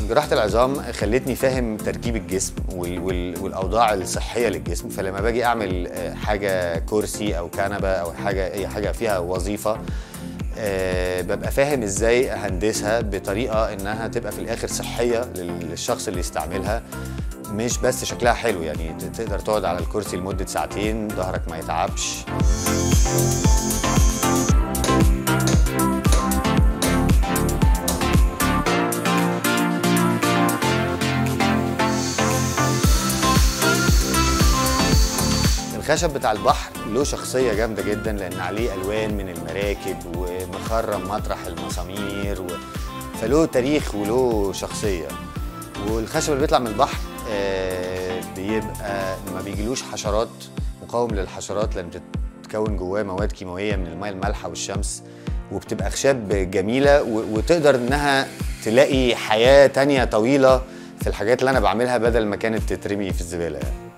جراحة العظام خلتني فاهم تركيب الجسم وال وال والأوضاع الصحية للجسم فلما باجي أعمل آه، حاجة كرسي أو كنبة أو حاجة أي حاجة فيها وظيفة آه، ببقى فاهم ازاي اهندسها بطريقه انها تبقى في الاخر صحيه للشخص اللي يستعملها مش بس شكلها حلو يعني ت- تقدر تقعد على الكرسي لمده ساعتين ظهرك ما يتعبش الخشب بتاع البحر له شخصية جامدة جدا لأن عليه ألوان من المراكب ومخرم مطرح المسامير و... فله تاريخ وله شخصية والخشب اللي بيطلع من البحر آه، بيبقى ما بيجيلوش حشرات مقاوم للحشرات لأن بتتكون جواه مواد كيماوية من الماء المالحة والشمس وبتبقى أخشاب جميلة و... وتقدر إنها تلاقي حياة تانية طويلة في الحاجات اللي أنا بعملها بدل ما كانت تترمي في الزبالة يعني.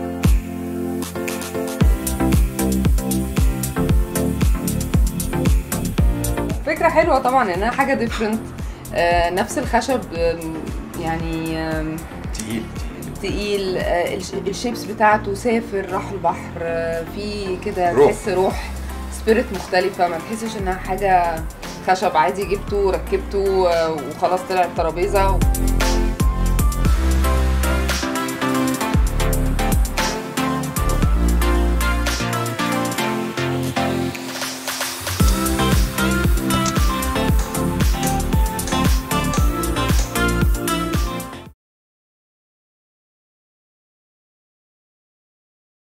فكرة حلوة طبعا انها حاجة ديفرنت نفس الخشب آم، يعني آم، تقيل تقيل آه، الش- الشيبس بتاعته سافر راح البحر آه، في كده روح. تحس روح سبيريت مختلفة ما تحسش انها حاجة خشب عادي جبته وركبته آه، وخلاص طلع الترابيزة